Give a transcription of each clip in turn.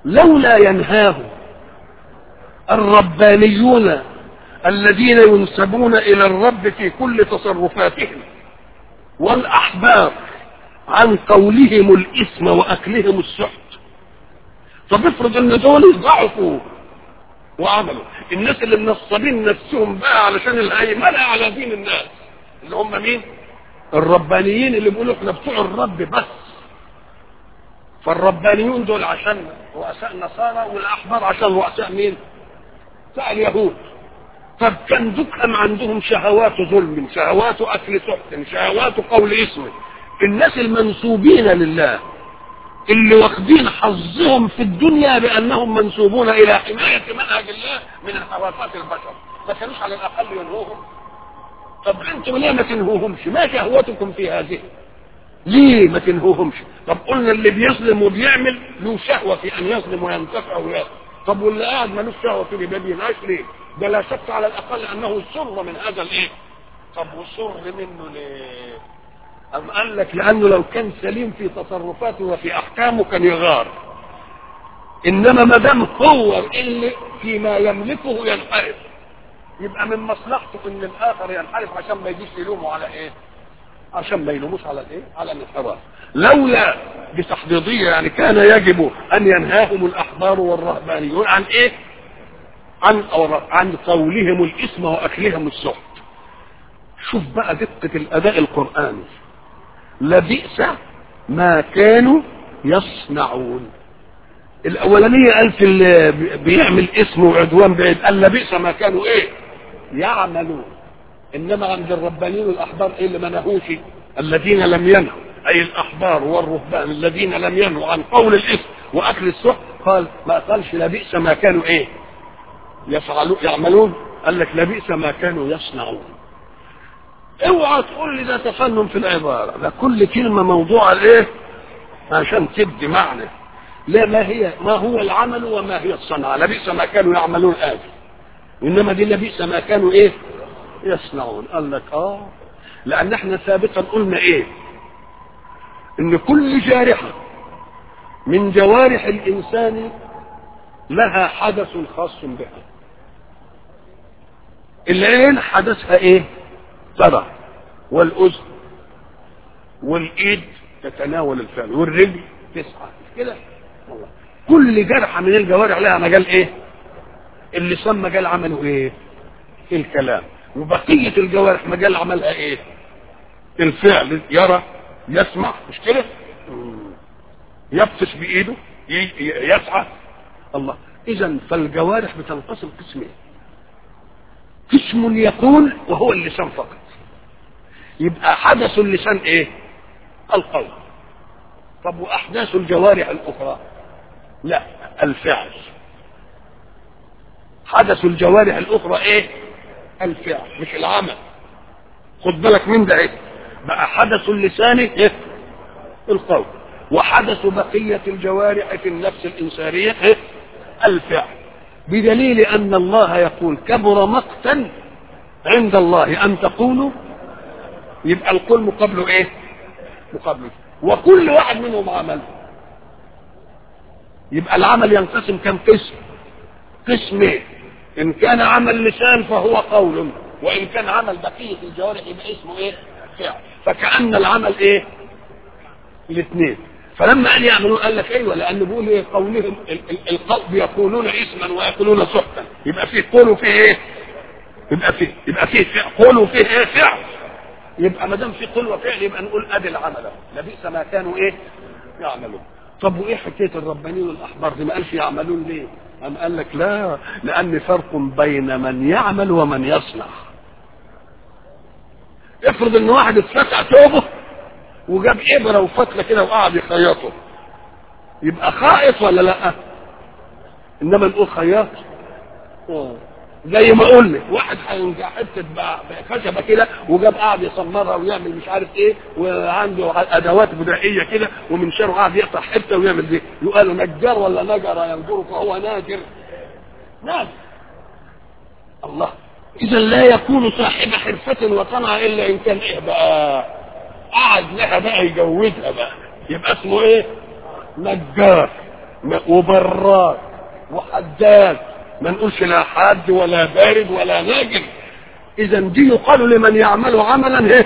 لولا ينهاهم الربانيون الذين ينسبون الى الرب في كل تصرفاتهم والاحبار عن قولهم الاثم واكلهم السحت طب افرض ان دول ضعفوا وعملوا الناس اللي منصبين نفسهم بقى علشان الهيمنه على دين الناس اللي هم مين الربانيين اللي بيقولوا احنا بتوع الرب بس فالربانيون دول عشان رؤساء النصارى والاحبار عشان رؤساء مين بتاع اليهود طب كان دكهم عندهم شهوات ظلم شهوات اكل سحت شهوات قول اسم الناس المنسوبين لله اللي واخدين حظهم في الدنيا بانهم منسوبون الى حمايه منهج الله من انحرافات البشر ما كانوش على الاقل ينهوهم طب انتم ليه ما تنهوهمش ما شهوتكم في هذه ليه ما تنهوهمش طب قلنا اللي بيظلم وبيعمل له شهوه في ان يظلم وينتفع ويأخذ طب واللي قاعد ملوش شهوه في ما بينهاش ليه ده لا شك على الاقل انه سر من هذا الايه طب وسر منه ليه أم قال لك لأنه لو كان سليم في تصرفاته وفي أحكامه كان يغار إنما ما دام هو اللي فيما يملكه ينحرف يبقى من مصلحته إن الآخر ينحرف عشان ما يجيش يلومه على إيه؟ عشان ما يلوموش على الإيه؟ على الانحراف لولا بتحضيضية يعني كان يجب أن ينهاهم الأحبار والرهبانيون عن إيه؟ عن عن قولهم الإثم وأكلهم السحت شوف بقى دقة الأداء القرآني لبئس ما كانوا يصنعون الاولانيه قال في اللي بيعمل اسم وعدوان بعيد قال لبئس ما كانوا ايه يعملون انما عند الربانيين والاحبار ايه اللي ما نهوش الذين لم ينهوا اي الاحبار والرهبان الذين لم ينهوا عن قول الاسم واكل السحت قال ما قالش لبئس ما كانوا ايه يفعلون يعملون قال لك لبئس ما كانوا يصنعون اوعى تقول لي ده تفنن في العبارة ده كل كلمة موضوع الايه عشان تدي معنى لا ما هي ما هو العمل وما هي الصنعة لبئس ما كانوا يعملون آدم إنما دي لبئس ما كانوا إيه يصنعون قال لك آه لأن احنا سابقا قلنا إيه إن كل جارحة من جوارح الإنسان لها حدث خاص بها العين حدثها إيه ترى والاذن والايد تتناول الفعل والرجل تسعى مش كده والله كل جرحه من الجوارح لها مجال ايه اللسان مجال عمله ايه الكلام وبقيه الجوارح مجال عملها ايه الفعل يرى يسمع مش كده يبطش بايده يسعى الله اذا فالجوارح بتنقسم قسمين قسم يقول وهو اللسان فقط يبقى حدث اللسان ايه القول طب واحداث الجوارح الاخرى لا الفعل حدث الجوارح الاخرى ايه الفعل مش العمل خد بالك من ده ايه بقى حدث اللسان ايه القول وحدث بقية الجوارح في النفس الإنسانية إيه؟ الفعل بدليل أن الله يقول كبر مقتا عند الله أن تقولوا يبقى القول مقابله إيه؟ مقابله وكل واحد منهم عمل يبقى العمل ينقسم كم قسم؟ قسمين إن كان عمل لسان فهو قول وإن كان عمل بقية الجوارح يبقى اسمه إيه؟ فعل فكأن العمل إيه؟ الاثنين فلما قال يعملون قال لك ايوه لان بيقول ايه قولهم القلب يقولون اسما ويقولون سحتا يبقى فيه قول وفيه ايه؟ يبقى فيه يبقى فيه قول وفيه ايه؟ فعل يبقى ما دام في قول وفعل يبقى نقول ادي العمل لبئس ما كانوا ايه؟ يعملون طب وايه حكايه الربانيين والاحبار دي ما قالش يعملون ليه؟ قام قال لك لا لان فرق بين من يعمل ومن يصنع افرض ان واحد اتفتح ثوبه وجاب ابره وفتله كده وقعد يخيطه يبقى خائط ولا لا انما نقول خياط أوه. زي ما قلنا واحد هينجح حته خشبه كده وجاب قاعد يسمرها ويعمل مش عارف ايه وعنده ادوات بدائيه كده ومن شره قاعد يقطع حته ويعمل دي يقال نجار ولا نجر ينجر فهو ناجر ناجر الله اذا لا يكون صاحب حرفه وصنعه الا ان كان ايه بقى قعد لها بقى يجوزها بقى يبقى اسمه ايه نجار وبراد وحداد ما نقولش لا حاد ولا بارد ولا ناجم اذا دي يقال لمن يعمل عملا ايه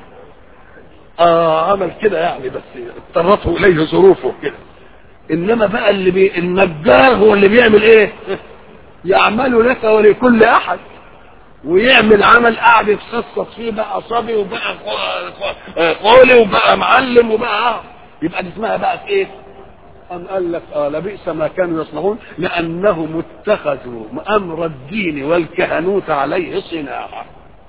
اه عمل كده يعني بس اضطرته اليه ظروفه كده انما بقى اللي بي النجار هو اللي بيعمل ايه يعمل لك ولكل احد ويعمل عمل قاعد يتخصص فيه بقى صبي وبقى قولي وبقى معلم وبقى آه. يبقى دي اسمها بقى ايه أم قال لك آه لبئس ما كانوا يصنعون لأنهم اتخذوا أمر الدين والكهنوت عليه صناعة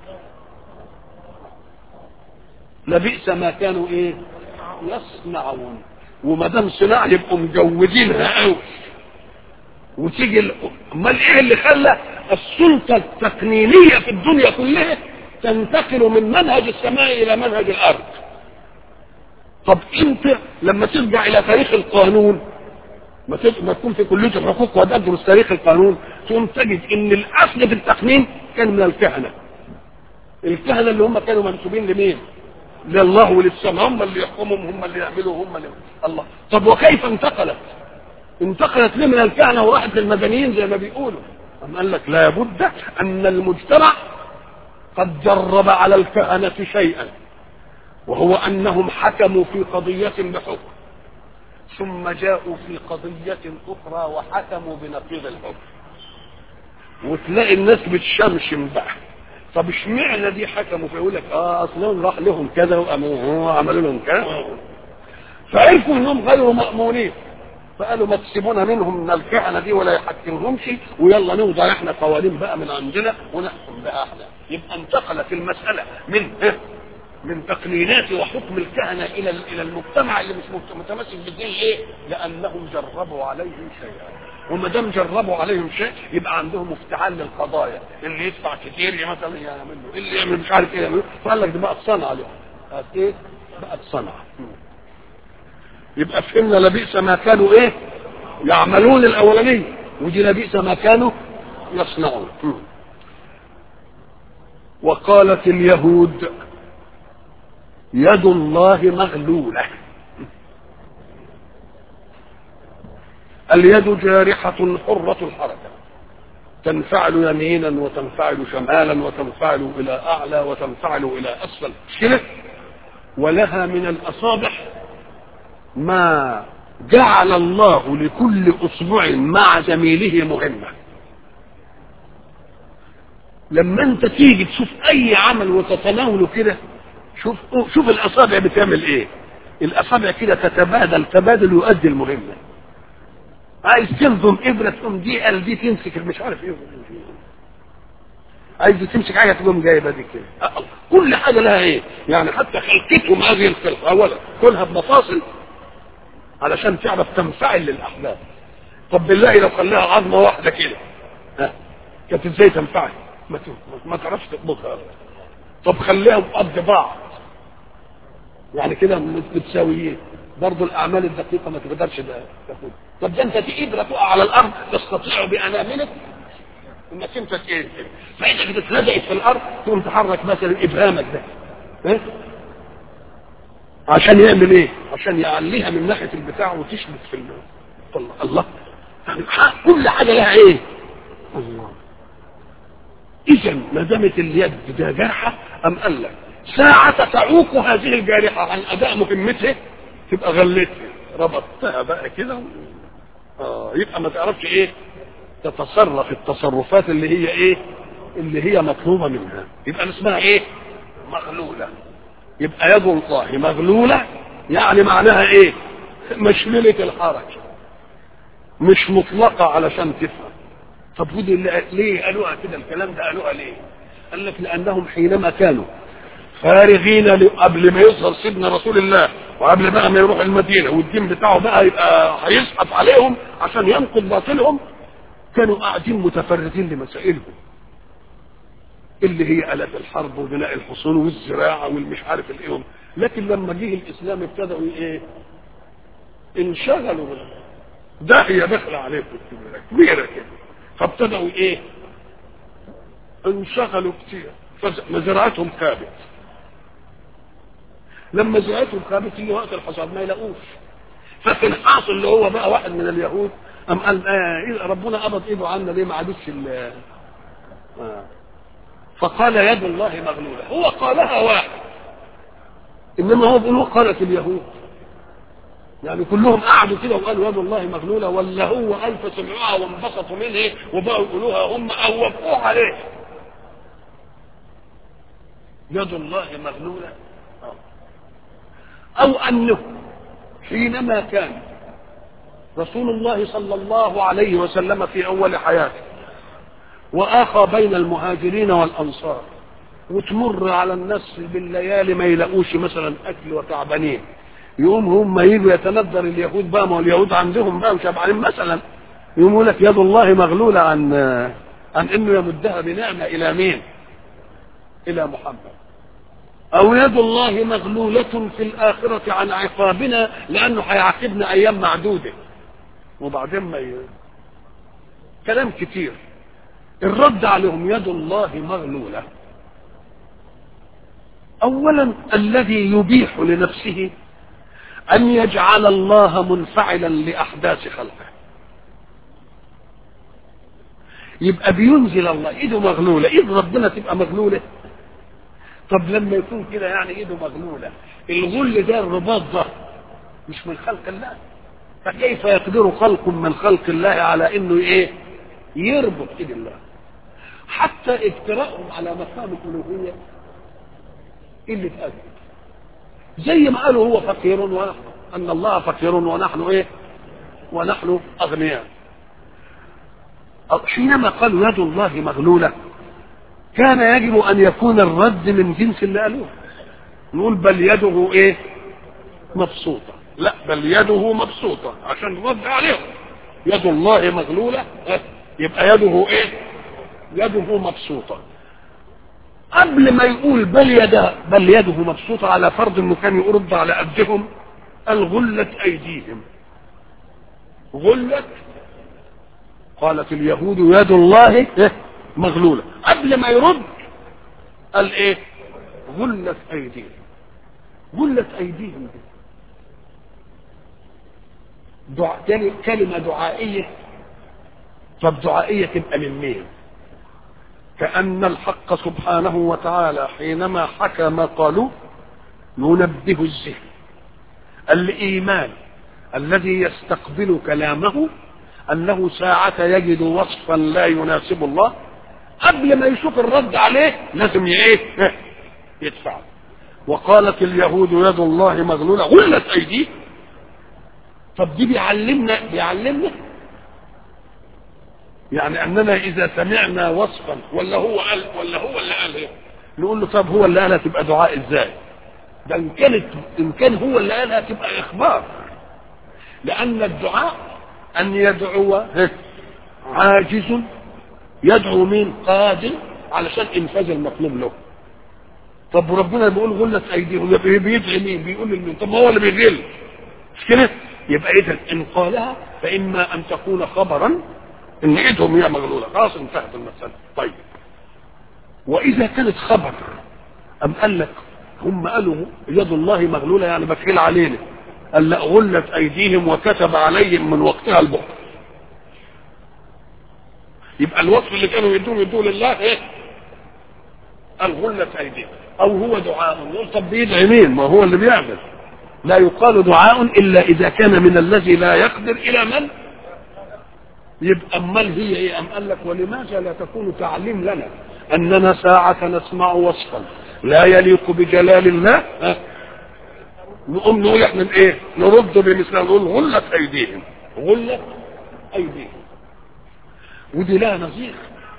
لبئس ما كانوا إيه يصنعون وما دام صناعة يبقوا مجودينها قوي وتيجي امال ايه اللي خلى السلطه التقنينيه في الدنيا كلها تنتقل من منهج السماء الى منهج الارض طب انت لما ترجع الى تاريخ القانون ما ما تكون في كليه الحقوق وتدرس تاريخ القانون تقوم تجد ان الاصل في التقنين كان من الكهنه الكهنه اللي هم كانوا منسوبين لمين؟ لله وللسماء هم اللي يحكمهم هم اللي يعملوا هم اللي الله طب وكيف انتقلت؟ انتقلت ليه من الكهنه وراحت للمدنيين زي ما بيقولوا أم قال لك لابد ان المجتمع قد جرب على الكهنه شيئا وهو انهم حكموا في قضيه بحكم ثم جاءوا في قضيه اخرى وحكموا بنقيض الحكم وتلاقي الناس بتشمشم بقى طب اشمعنى دي حكموا فيقول لك اه اصلهم راح لهم كذا وعملوا لهم كذا فعرفوا انهم غير مامونين فقالوا ما تسيبونا منهم من الكهنه دي ولا يحكمهمش ويلا نوضع احنا قوانين بقى من عندنا ونحكم بقى احنا يبقى انتقلت المساله من من تقنينات وحكم الكهنه الى الى المجتمع اللي مش متمسك بالدين ايه؟ لانهم جربوا عليهم شيئا وما دام جربوا عليهم شيء يبقى عندهم افتعال للقضايا اللي يدفع كتير مثلا يعمل له اللي يعمل مش عارف ايه يعمل فقال لك دي بقت صنعه لهم بقت ايه؟ بقت صنعه يبقى فهمنا لبئس ما كانوا ايه يعملون الاولانيه ودي لبئس ما كانوا يصنعون وقالت اليهود يد الله مغلوله اليد جارحة حرة الحركة تنفعل يمينا وتنفعل شمالا وتنفعل إلى أعلى وتنفعل إلى أسفل كده ولها من الأصابع ما جعل الله لكل اصبع مع زميله مهمه لما انت تيجي تشوف اي عمل وتتناوله كده شوف شوف الاصابع بتعمل ايه الاصابع كده تتبادل تبادل يؤدي المهمه عايز تنظم ابره تقوم دي قال دي تمسك مش عارف ايه عايز تمسك حاجه تقوم جايبه دي كده كل حاجه لها ايه يعني حتى خلقتهم هذه الخلقه اولا كلها بمفاصل علشان تعرف تنفعل للاحداث طب بالله لو خلاها عظمه واحده كده ها كانت ازاي تنفعل ما ما تعرفش تطبخها طب خليها قد بعض يعني كده متساويين برضه الاعمال الدقيقه ما تقدرش تاخد طب ده انت في ابره تقع على الارض تستطيع باناملك انك انت ايه فاذا كده اتلزقت في الارض تقوم تحرك مثلا ابهامك ده ها عشان يعمل ايه عشان يعليها من ناحيه البتاع وتشبك في الله الله يعني كل حاجه لها ايه الله اذا ما دامت اليد ده جارحه ام قال لك ساعة تعوق هذه الجارحة عن أداء مهمتها تبقى غلتها ربطتها بقى كده آه يبقى ما تعرفش إيه تتصرف التصرفات اللي هي إيه اللي هي مطلوبة منها يبقى اسمها إيه مغلولة يبقى يد الله مغلولة يعني معناها ايه مشملة الحركة مش مطلقة علشان تفهم طب ودي ليه قالوها كده الكلام ده قالوها ليه قال لك لانهم حينما كانوا فارغين قبل ما يظهر سيدنا رسول الله وقبل بقى ما يروح المدينه والدين بتاعه بقى يبقى هيزحف عليهم عشان ينقض باطلهم كانوا قاعدين متفرغين لمسائلهم اللي هي آلات الحرب وبناء الحصون والزراعة والمش عارف الايه لكن لما جه الإسلام ابتدأوا ايه انشغلوا داهية داخلة عليكم كبيرة كده فابتدأوا ايه انشغلوا كتير فمزرعتهم خابت لما زرعتهم خابت يجي وقت الحصاد ما يلاقوش ففنحاص اللي هو بقى واحد من اليهود أم قال آه ربنا قبض ايده عنا ليه ما عادش آه. فقال يد الله مغلولة هو قالها واحد انما هو بيقول قالت اليهود يعني كلهم قعدوا كده وقالوا يد الله مغلولة ولا هو قال فسمعوها وانبسطوا منه وبقوا يقولوها هم او وافقوا عليه يد الله مغلولة او انه حينما كان رسول الله صلى الله عليه وسلم في اول حياته واخى بين المهاجرين والانصار وتمر على الناس بالليالي ما يلاقوش مثلا اكل وتعبانين يقوم هم يجوا يتندر اليهود بقى ما هو اليهود عندهم بقى وشبعانين مثلا يقوموا لك يد الله مغلوله عن عن انه يمدها بنعمه الى مين؟ الى محمد. او يد الله مغلوله في الاخره عن عقابنا لانه هيعاقبنا ايام معدوده. وبعدين ما ي... كلام كتير. الرد عليهم يد الله مغلوله. اولا الذي يبيح لنفسه أن يجعل الله منفعلا لأحداث خلقه يبقى بينزل الله ايده مغلولة ايد ربنا تبقى مغلولة طب لما يكون كده يعني ايده مغلولة الغل ده الرباط ده مش من خلق الله فكيف يقدر خلق من خلق الله على انه ايه يربط ايد الله حتى افتراءهم على مقام الالوهيه اللي اتأذى زي ما قالوا هو فقير ونحن ان الله فقير ونحن ايه ونحن اغنياء حينما قالوا يد الله مغلولة كان يجب ان يكون الرد من جنس اللي قالوه نقول بل يده ايه مبسوطة لا بل يده مبسوطة عشان نرد عليهم يد الله مغلولة يبقى يده ايه يده مبسوطة قبل ما يقول بل يده بل يده مبسوطة على فرض انه كان يرد على قدهم قال غلت ايديهم غلت قالت اليهود يد الله مغلولة قبل ما يرد قال ايه غلت ايديهم غلت ايديهم دي دعاء تاني كلمة دعائية طب دعائية تبقى من مين كأن الحق سبحانه وتعالى حينما حكى ما قالوا ينبه الذهن الإيمان الذي يستقبل كلامه أنه ساعة يجد وصفا لا يناسب الله قبل ما يشوف الرد عليه لازم ايه يدفع وقالت اليهود يد الله مغلولة غلت أيديه طب دي بيعلمنا بيعلمنا يعني اننا اذا سمعنا وصفا ولا هو قال ولا هو اللي قال ايه نقول له طب هو اللي قالها تبقى دعاء ازاي ده ان كانت ان كان هو اللي قالها تبقى اخبار لان الدعاء ان يدعو عاجز يدعو مين قادر علشان انفاذ المطلوب له طب وربنا بيقول غلت ايديهم يبقى بيدعي مين بيقول لمين طب هو اللي بيغل مش كده يبقى اذا ان قالها فاما ان تكون خبرا ان ايدهم هي مغلوله خلاص انتهت المساله طيب واذا كانت خبر ام قال لك هم قالوا يد الله مغلوله يعني بخيل علينا قال لا غلت ايديهم وكتب عليهم من وقتها البخل يبقى الوصف اللي كانوا يدوه يدوه لله ايه قال غلت ايديهم او هو دعاء يقول طب بيدعي مين ما هو اللي بيعمل لا يقال دعاء الا اذا كان من الذي لا يقدر الى من يبقى امال هي ايه ام قال لك ولماذا لا تكون تعليم لنا اننا ساعة نسمع وصفا لا يليق بجلال الله ها؟ نقوم نقول احنا ايه نرد بمثل نقول غلت ايديهم غلت ايديهم ودي لها نظير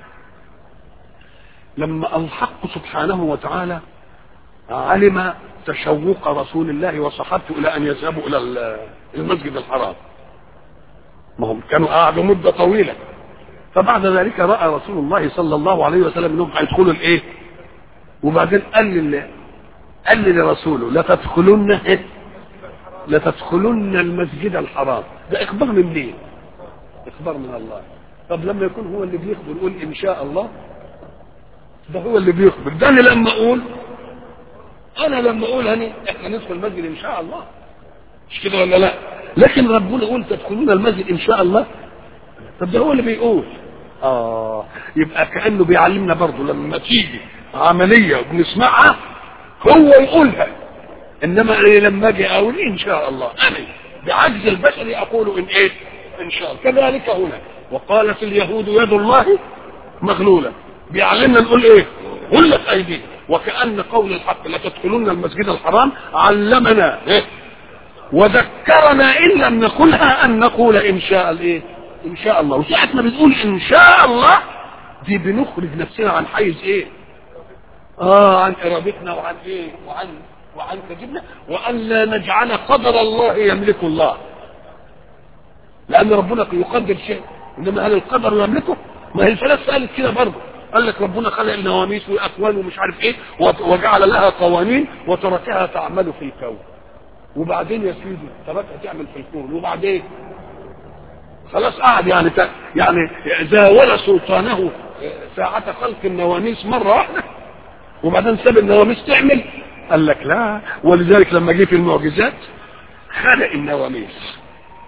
لما الحق سبحانه وتعالى علم تشوق رسول الله وصحابته الى ان يذهبوا الى المسجد الحرام ما هم كانوا قعدوا مدة طويلة فبعد ذلك رأى رسول الله صلى الله عليه وسلم انهم هيدخلوا الايه وبعدين قال لله قال لرسوله لتدخلن إيه؟ لتدخلن المسجد الحرام ده اخبار من مين اخبار من الله طب لما يكون هو اللي بيخبر يقول ان شاء الله ده هو اللي بيخبر ده انا لما اقول انا لما اقول هني احنا ندخل المسجد ان شاء الله مش كده ولا لا لكن ربنا يقول تدخلون المسجد ان شاء الله طب ده هو اللي بيقول اه يبقى كانه بيعلمنا برضه لما تيجي عمليه وبنسمعها هو يقولها انما أنا لما اجي اقول ان شاء الله انا بعجز البشر اقول ان ايه ان شاء الله كذلك هنا وقالت اليهود يد الله مغلوله بيعلمنا نقول ايه غلت ايديهم وكان قول الحق لتدخلن المسجد الحرام علمنا إيه؟ وذكرنا ان لم نقلها ان نقول ان شاء الايه ان شاء الله وساعه ما بنقول ان شاء الله دي بنخرج نفسنا عن حيز ايه اه عن ارادتنا وعن ايه وعن وعن كذبنا وان لا نجعل قدر الله يملك الله لان ربنا يقدر شيء انما هل القدر يملكه ما هي الفلاسفه قالت كده برضه قال لك ربنا خلق النواميس والاكوان ومش عارف ايه وجعل لها قوانين وتركها تعمل في الكون وبعدين يا سيدي تركها تعمل في الكون وبعدين خلاص قعد يعني ت... يعني زاول سلطانه ساعة خلق النواميس مرة واحدة وبعدين ساب النواميس تعمل قال لك لا ولذلك لما جه في المعجزات خلق النواميس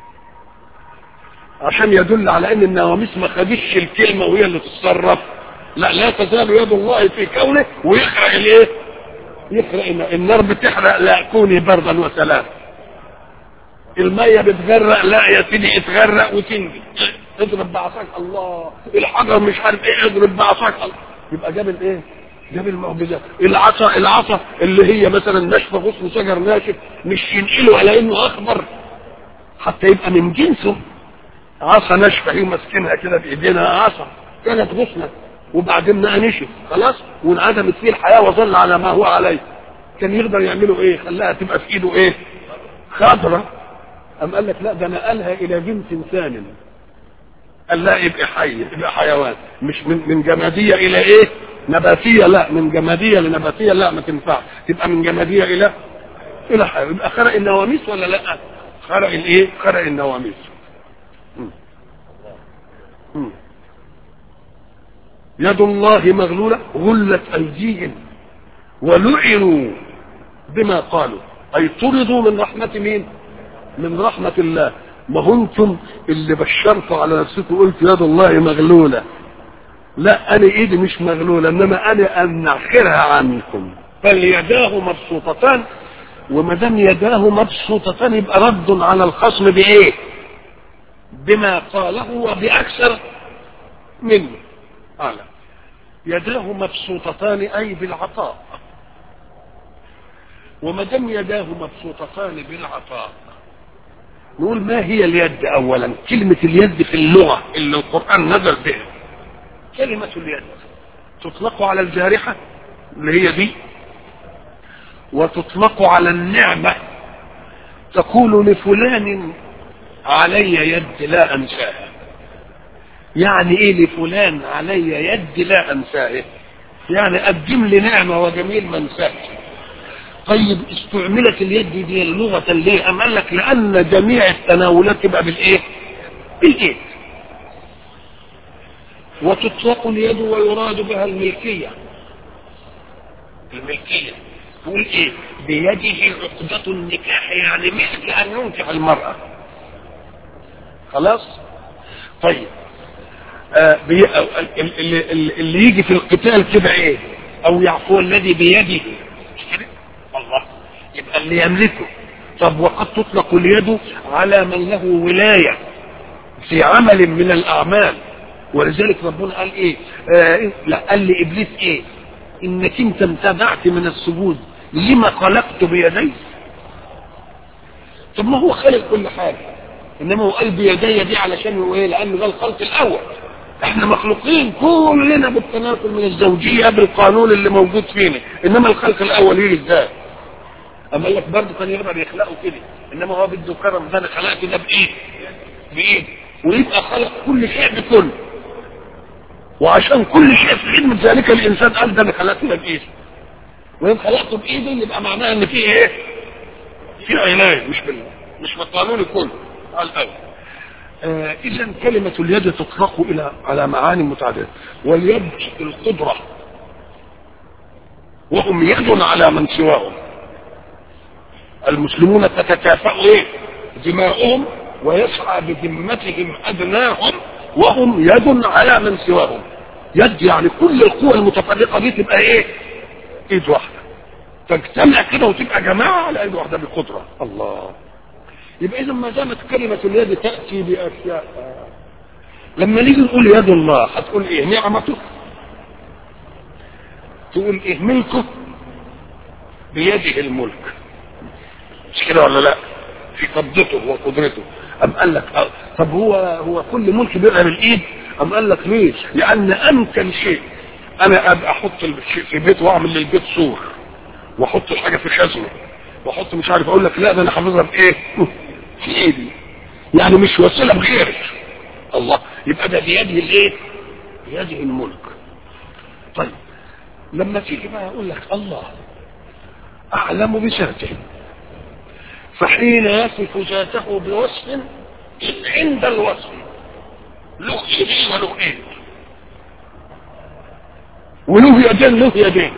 عشان يدل على ان النواميس ما خدتش الكلمه وهي اللي تتصرف لا لا تزال يد الله في كونه ويخرق الايه يخرق النار بتحرق لا كوني بردا وسلام المية بتغرق لا يا سيدي اتغرق وتنجي اضرب بعصاك الله الحجر مش عارف ايه اضرب بعصاك الله يبقى جاب الايه جاب المعجزات العصا العصا اللي هي مثلا ناشفه غصن شجر ناشف مش ينقله على انه اخضر حتى يبقى من جنسه عصا ناشفه هي ماسكينها كده بايدينا عصا كانت غصنه وبعدين بقى نشف خلاص وانعدمت فيه الحياه وظل على ما هو عليه كان يقدر يعملوا ايه خلاها تبقى في ايده ايه خضره أم قال لك لا ده نقلها إلى جنس ثان قال لا يبقى حي يبقى حيوان مش من من جمادية إلى إيه؟ نباتية لا من جمادية لنباتية لا ما تنفع تبقى من جمادية إلى إلى حيوان يبقى خرق النواميس ولا لا؟ خرق الإيه؟ خرق النواميس م. م. يد الله مغلولة غلت أيديهم ولعنوا بما قالوا أي طردوا من رحمة مين؟ من رحمة الله ما هو انتم اللي بشرتوا على نفسكم قلت يد الله مغلولة لا انا ايدي مش مغلولة انما انا انعخرها عنكم بل يداه مبسوطتان وما دام يداه مبسوطتان يبقى رد على الخصم بايه؟ بما قاله وباكثر منه قال يداه مبسوطتان اي بالعطاء وما دام يداه مبسوطتان بالعطاء نقول ما هي اليد اولا كلمة اليد في اللغة اللي القرآن نزل بها كلمة اليد تطلق على الجارحة اللي هي دي وتطلق على النعمة تقول لفلان علي يد لا انساها يعني ايه لفلان علي يد لا انساها يعني قدم لي نعمة وجميل ما انساهش طيب استعملت اليد دي لغة ليه؟ أم قال لك لأن جميع التناولات تبقى بالإيه؟ بالإيد. وتطلق اليد ويراد بها الملكية. الملكية. تقول إيه؟ بيده عقدة النكاح يعني ملك أن ينكح المرأة. خلاص؟ طيب آه بي... اللي, اللي يجي في القتال كده ايه؟ او يعفو الذي بيده الله يبقى اللي يملكه طب وقد تطلق اليد على من له ولاية في عمل من الأعمال ولذلك ربنا قال إيه آه لا قال لإبليس إيه إنك أنت امتنعت من السجود لما خلقت بيدي طب ما هو خلق كل حاجة إنما هو قال بيدي دي علشان هو إيه لأنه ده الخلق الأول احنا مخلوقين كلنا بالتناسل من الزوجية بالقانون اللي موجود فينا انما الخلق الاول يجي ازاي اما قال لك برضه كان يقدر يخلقه كده انما هو بده كرم ده انا خلقته ده بايد بايد ويبقى خلق كل شيء بكل وعشان كل شيء في خدمة ذلك الانسان قال ده انا خلقته ده بايدي وان خلقته بايدي يبقى معناه ان في ايه؟ في عناية مش بال مش بالقانون كله قال الاول آه اذا كلمة اليد تطلق الى على معاني متعددة واليد القدرة وهم يد على من سواهم المسلمون تتكافأ ايه دماؤهم ويسعى بذمتهم ادناهم وهم يد على من سواهم يد يعني كل القوى المتفرقه دي تبقى ايه ايد واحده تجتمع كده وتبقى جماعه على ايد واحده بقدره الله يبقى اذا ما دامت كلمه اليد تاتي باشياء لما نيجي نقول يد الله هتقول ايه نعمته تقول ايه ملكه بيده الملك مش كده ولا لا في قبضته وقدرته ام قال لك أه. طب هو هو كل ملك بيبقى بالايد ام قال لك ليه لان امكن شيء انا ابقى احط الشيء في بيت واعمل للبيت سور واحط الحاجه في خزنه واحط مش عارف اقول لك لا ده انا حافظها بايه في ايدي يعني مش وسيله بغيري الله يبقى ده بيده الايه بيده الملك طيب لما تيجي بقى اقول لك الله اعلم بذاته فحين يصف ذاته بوصف عند الوصف له ايدين وله ايد وله يدين له يدين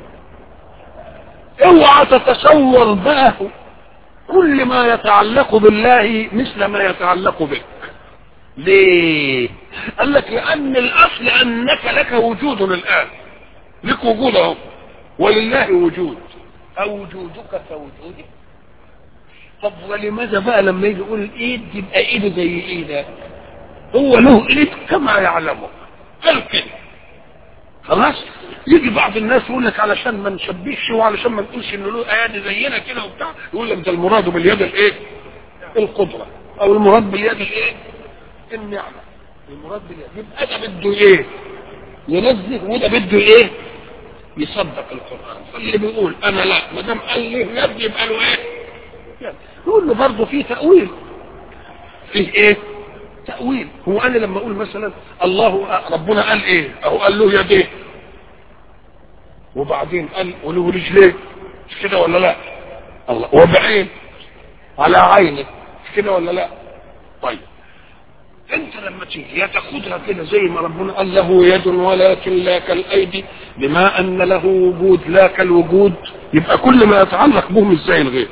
اوعى تتصور بقى كل ما يتعلق بالله مثل ما يتعلق بك ليه قال لك لان الاصل انك لك وجود الان لك وجود اهو ولله وجود او وجودك كوجوده طب ولماذا بقى لما يجي يقول الايد يبقى ايده زي ايدك هو له ايد كما يعلمه قال كده خلاص يجي بعض الناس يقول لك علشان ما نشبهش وعلشان ما نقولش انه له ايادي زينا كده وبتاع يقول لك ده المراد باليد الايه القدره او المراد باليد الايه النعمه المراد باليد يبقى ده بده ايه ينزه وده بده ايه يصدق القران فاللي بيقول انا لا ما دام قال لي يد يبقى له ايه يقول له برضه في تاويل فيه ايه تاويل هو انا لما اقول مثلا الله ربنا قال ايه اهو قال له يديه وبعدين قال وله رجليه مش كده ولا لا الله وبعين على عينه مش كده ولا لا طيب انت لما تيجي يا تاخدها كده زي ما ربنا قال له يد ولكن لا كالايدي بما ان له وجود لا كالوجود يبقى كل ما يتعلق به مش زي الغير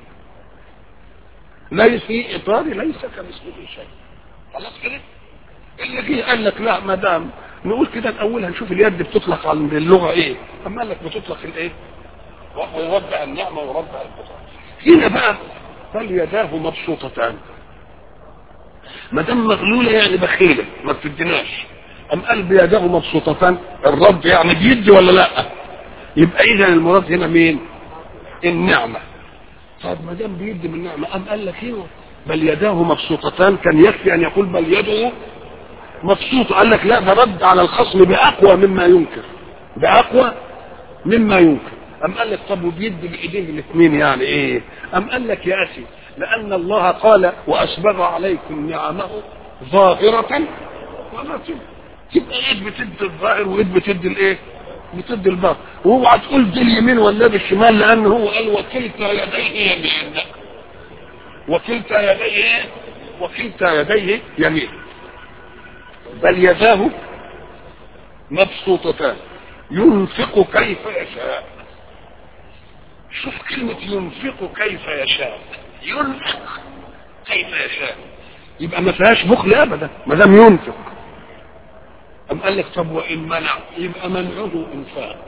ليس في اطار ليس كمثله شيء خلاص كده اللي جه قال لك لا ما دام نقول كده الاول هنشوف اليد بتطلق على اللغه ايه اما قال لك بتطلق الايه ويوضع النعمه ويوضع القدره هنا بقى بل يداه مبسوطتان ما دام مغلوله يعني بخيله ما بتديناش ام قال بيداه مبسوطتان الرب يعني بيدي ولا لا يبقى اذا المراد هنا مين النعمه طب ما دام بيدي من النعمه ام قال لك ايه بل يداه مبسوطتان كان يكفي ان يقول بل يده مبسوطه قال لك لا ده رد على الخصم باقوى مما ينكر باقوى مما ينكر ام قال لك طب وبيدي بايديه الاثنين يعني ايه ام قال لك يا اخي لان الله قال واسبغ عليكم نعمه ظاهره وباطنه تبقى ايد بتدي الظاهر وايد بتدي الايه بتدي الباطن واوعى تقول دي اليمين ولا دي الشمال لان هو قال وكلتا يديه يمين وكلتا يديه وكلتا يديه يمين بل يداه مبسوطتان ينفق كيف يشاء شوف كلمة ينفق كيف يشاء ينفق كيف يشاء يبقى ما فيهاش بخل ابدا ما دام ينفق أم قال لك طب وإن منع يبقى منعه إنفاق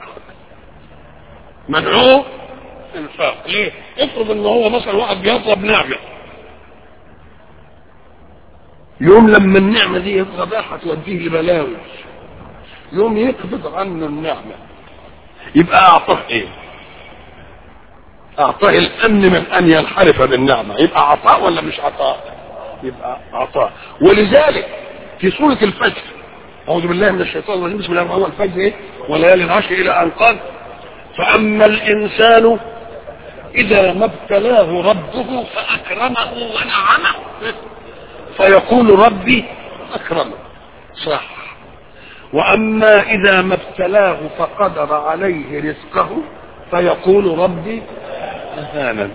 منعه إنفاق ليه؟ افرض إن هو مثلا واحد بيطلب نعمة يوم لما النعمة دي يتغباها توديه لبلاوي يوم يقبض عنه النعمة يبقى أعطاه إيه؟ أعطاه الأمن من أن ينحرف بالنعمة يبقى عطاء ولا مش عطاء؟ يبقى عطاء ولذلك في سورة الفجر أعوذ بالله من الشيطان الرجيم بسم الله الرحمن الرحيم الفجر إيه؟ وليالي العشر إلى أن قال فأما الإنسان إذا ما ابتلاه ربه فأكرمه ونعمه فيقول ربي أكرمه صح وأما إذا ما ابتلاه فقدر عليه رزقه فيقول ربي أهانا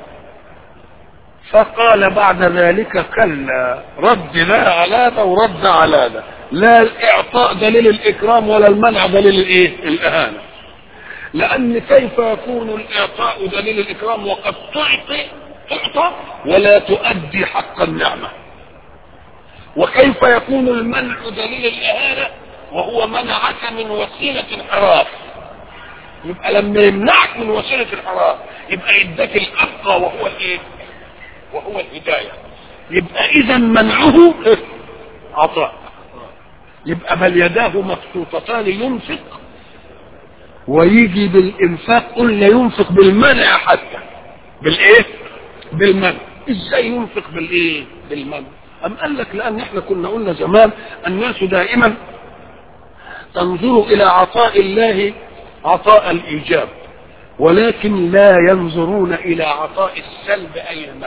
فقال بعد ذلك كلا رد لا على هذا ورد على هذا لا الاعطاء دليل الاكرام ولا المنع دليل الايه الاهانه لان كيف يكون الاعطاء دليل الاكرام وقد تعطي تعطى ولا تؤدي حق النعمة وكيف يكون المنع دليل الإهانة وهو منعك من وسيلة انحراف يبقى لما يمنعك من وسيلة الحرام يبقى يدك الأبقى وهو الايه وهو الهداية يبقى إذا منعه عطاء يبقى بل يداه مبسوطتان ينفق ويجي بالإنفاق قلنا ينفق بالمنع حتى بالإيه؟ بالمنع إزاي ينفق بالإيه؟ بالمنع أم قال لك لأن إحنا كنا قلنا زمان الناس دائما تنظر إلى عطاء الله عطاء الإيجاب ولكن لا ينظرون إلى عطاء السلب أي المنع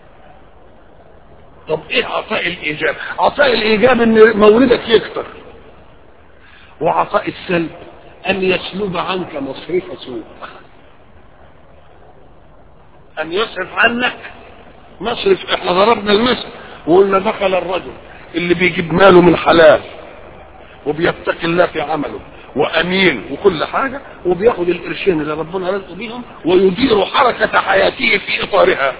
طب ايه عطاء الايجاب عطاء الايجاب ان مولدك يكتر وعطاء السلب ان يسلب عنك مصرف سوء ان يصرف عنك مصرف احنا ضربنا المثل وقلنا دخل الرجل اللي بيجيب ماله من حلال وبيتقي الله في عمله وامين وكل حاجه وبياخد القرشين اللي ربنا رزقه بيهم ويدير حركه حياته في اطارها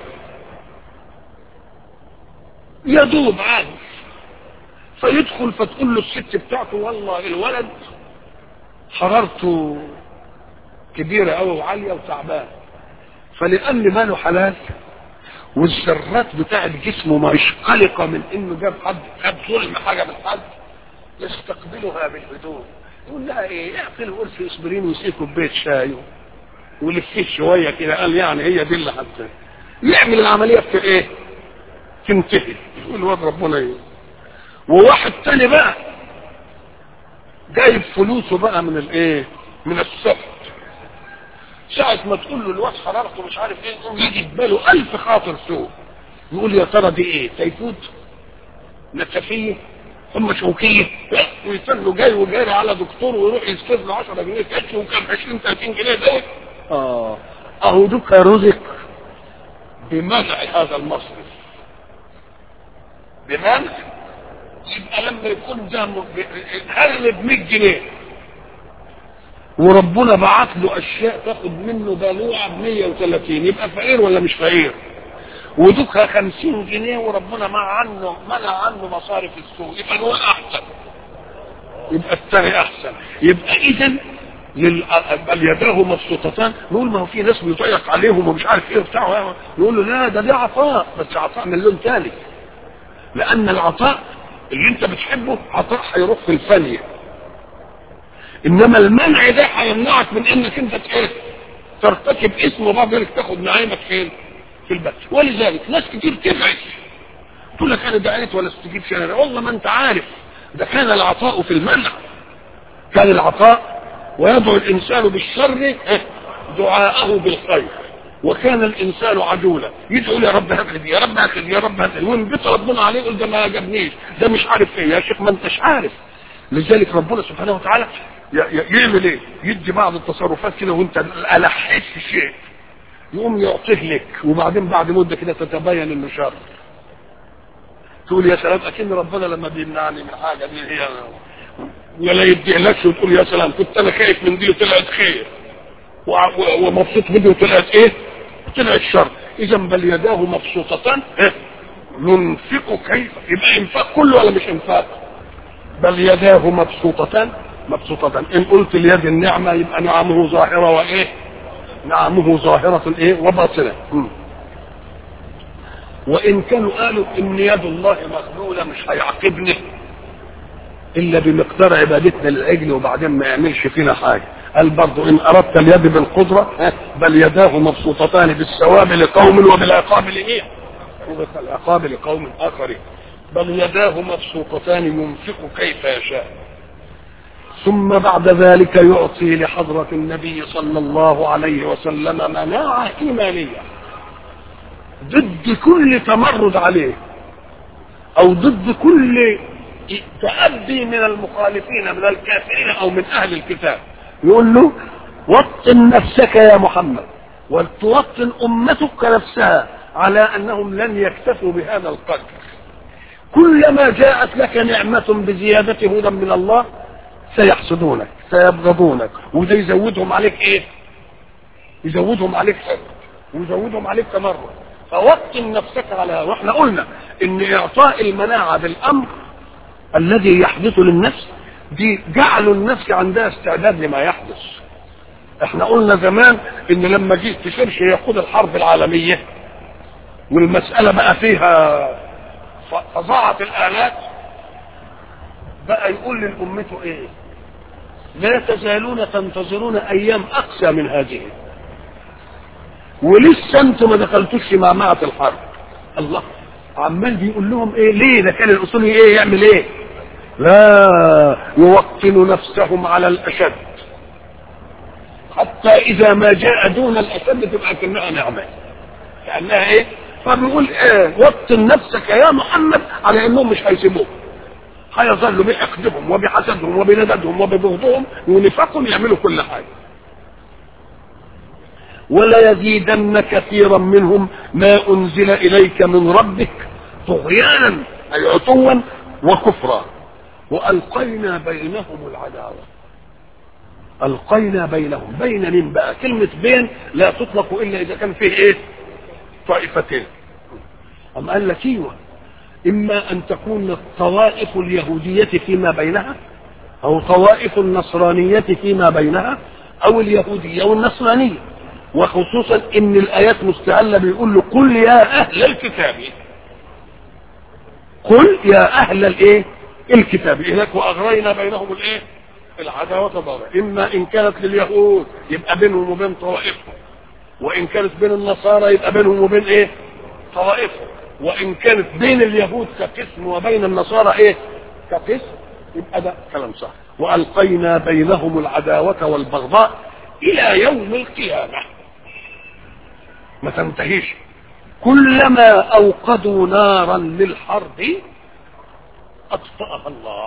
يدوب عادي فيدخل فتقول له الست بتاعته والله الولد حرارته كبيرة أوي وعالية وتعبان فلأن ماله حلال والذرات بتاعت جسمه مش قلقة من انه جاب حد خد ظلم حاجة من حد يستقبلها بالهدوء يقول لها ايه اعطي له قرص اسبرين ويسقي كوبايه شاي ولفيه شويه كده قال يعني هي دي اللي حتى يعمل العمليه في ايه؟ تنتهي يقول واد ربنا ايه وواحد تاني بقى جايب فلوسه بقى من الايه من السفر ساعة ما تقول له الواد حرارته مش عارف ايه يقوم يجي في باله ألف خاطر سوء يقول يا ترى دي ايه تيفوت نسفية ثم شوكية ويستنوا جاي وجاري على دكتور ويروح يستفيد له 10 جنيه كاتش وكان 20 30 جنيه ده اه اهو دوك رزق بمنع هذا المصرف بمنع يبقى لما يكون ده هل ب 100 جنيه وربنا بعت له اشياء تاخد منه بلوعه ب 130 يبقى فقير ولا مش فقير ودوكها 50 جنيه وربنا منع عنه منع عنه مصارف السوق يبقى هو احسن يبقى الثاني احسن يبقى اذا بل يداه مبسوطتان نقول ما هو في ناس بيضيق عليهم ومش عارف ايه بتاعه نقول له لا ده ده عطاء بس عطاء من لون ثاني لان العطاء اللي انت بتحبه عطاء هيروح في الفانيه انما المنع ده هيمنعك من انك انت ايه ترتكب اسم وبعد ذلك تاخد نعيمك فين في البلد ولذلك ناس كتير تبعد تقول لك انا دعيت ولا استجيبش انا والله ما انت عارف ده كان العطاء في المنع كان العطاء ويدعو الانسان بالشر دعاءه بالخير وكان الانسان عجولا يدعو يا رب هات لي يا رب هات لي يا رب هات لي وينبت ربنا عليه يقول ده ما عجبنيش ده مش عارف ايه يا شيخ ما انتش عارف لذلك ربنا سبحانه وتعالى يعمل ايه يدي بعض التصرفات كده وانت الحيت في شيء يقوم يعطيه لك وبعدين بعد مده كده تتبين انه شر تقول يا سلام اكن ربنا لما بيمنعني من حاجه دي هي ولا يديهلكش وتقول يا سلام كنت انا خايف من دي وطلعت خير ومبسوط مني وطلعت ايه؟ طلعت شر اذا بل يداه مبسوطتان إيه؟ ينفق كيف يبقى انفاق كله ولا مش انفاق؟ بل يداه مبسوطتان مبسوطتان ان قلت اليد النعمه يبقى نعمه ظاهره وايه؟ نعمه ظاهره ايه؟ وباطنه وان كانوا قالوا ان يد الله مغلوله مش هيعاقبني الا بمقدار عبادتنا للعجل وبعدين ما يعملش فينا حاجه قال برضو ان اردت اليد بالقدره بل يداه مبسوطتان بالثواب لقوم وبالعقاب لايه؟ وبالعقاب لقوم اخرين بل يداه مبسوطتان ينفق كيف يشاء ثم بعد ذلك يعطي لحضرة النبي صلى الله عليه وسلم مناعة إيمانية ضد كل تمرد عليه أو ضد كل تأدي من المخالفين من الكافرين أو من أهل الكتاب يقول له وطن نفسك يا محمد ولتوطن أمتك نفسها على أنهم لن يكتفوا بهذا القدر كلما جاءت لك نعمة بزيادة هدى من الله سيحسدونك سيبغضونك وده يزودهم عليك ايه يزودهم عليك حقد ويزودهم عليك تمرد فوطن نفسك على هذا واحنا قلنا ان اعطاء المناعه بالامر الذي يحدث للنفس دي جعلوا النفس عندها استعداد لما يحدث احنا قلنا زمان ان لما جه تشرش يقود الحرب العالميه والمساله بقى فيها فظاعه الالات بقى يقول لامته ايه لا تزالون تنتظرون ايام اقسى من هذه ولسه انتم ما دخلتوش في معمعة الحرب الله عمال بيقول لهم ايه ليه ده كان الاصولي ايه يعمل ايه لا يوطن نفسهم على الاشد حتى اذا ما جاء دون الاشد تبقى كانها نعمه كانها ايه فبيقول ايه وطن نفسك يا محمد على انهم مش هيسيبوك هيظلوا بحقدهم وبحسدهم وبنددهم وببغضهم ونفاقهم يعملوا كل حاجه ولا يزيدن كثيرا منهم ما انزل اليك من ربك طغيانا اي عتوا وكفرا والقينا بينهم العداوه القينا بينهم بين من بقى كلمه بين لا تطلق الا اذا كان فيه ايه طائفتين أم قال لك ايوه اما ان تكون الطوائف اليهوديه فيما بينها او طوائف النصرانيه فيما بينها او اليهوديه والنصرانيه وخصوصا ان الايات مستهله بيقول له قل يا اهل الكتاب قل يا اهل الايه الكتاب هناك واغرينا بينهم الايه العداوه ضرر اما ان كانت لليهود يبقى بينهم وبين طوائفهم وان كانت بين النصارى يبقى بينهم وبين ايه طوائفهم وان كانت بين اليهود كقسم وبين النصارى ايه كقسم يبقى ده كلام صح والقينا بينهم العداوه والبغضاء الى يوم القيامه ما تنتهيش كلما اوقدوا نارا للحرب اطفاها الله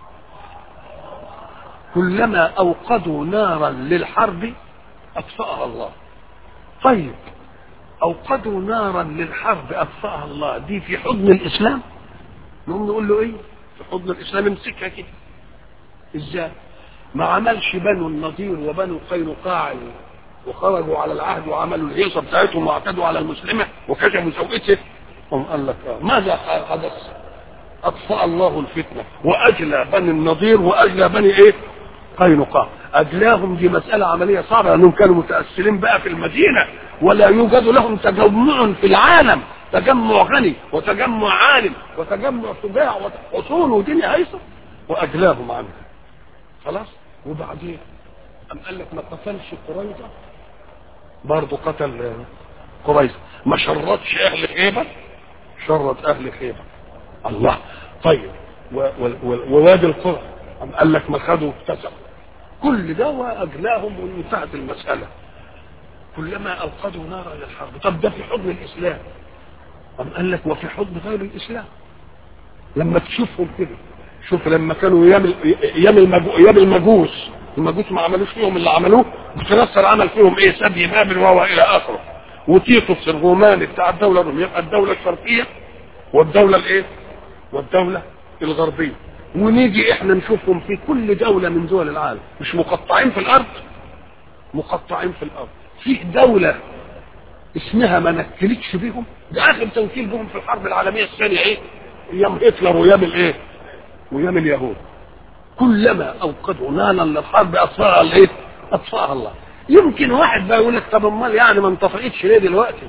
كلما اوقدوا نارا للحرب اطفاها الله طيب اوقدوا نارا للحرب اطفاها الله دي في حضن الاسلام نقوم نقول له ايه في حضن الاسلام امسكها كده ازاي ما عملش بنو النضير وبنو قينقاع وخرجوا على العهد وعملوا الهيصه بتاعتهم واعتدوا على المسلمه وكشفوا سوءته قام قال لك آه. ماذا حدث؟ اطفا الله الفتنه واجلى بني النضير واجلى بني ايه؟ قينقاع اجلاهم دي مساله عمليه صعبه لانهم كانوا متاثرين بقى في المدينه ولا يوجد لهم تجمع في العالم تجمع غني وتجمع عالم وتجمع شجاع وحصون ودنيا هيصه واجلاهم عنها خلاص وبعدين أم قال لك ما قتلش قريظة برضه قتل قريظة ما شرطش أهل خيبة شرط أهل خيبة الله طيب ووادي القرى أم قال لك ما خدوا اكتسبوا كل ده وأجلاهم وانتهت المسألة كلما أوقدوا نارا للحرب طب ده في حضن الإسلام أم قال لك وفي حضن غير الإسلام لما تشوفهم كده شوف لما كانوا ايام ايام ايام المجوس المجوس ما عملوش فيهم اللي عملوه بتنصر عمل فيهم ايه سبي بابل وهو الى اخره وتيتوس الروماني بتاع الدوله الروميه يبقى الدوله الشرقيه والدوله الايه؟ والدوله الغربيه ونيجي احنا نشوفهم في كل دوله من دول العالم مش مقطعين في الارض مقطعين في الارض فيه دوله اسمها ما نكلتش بيهم ده اخر تنكيل بهم في الحرب العالميه الثانيه ايه؟ ايام هتلر وايام الايه؟ وايام اليهود كلما اوقدوا نارا للحرب اطفاها الايه؟ اطفاها الله يمكن واحد بقى يقول لك طب امال يعني ما انطفئتش ليه دلوقتي؟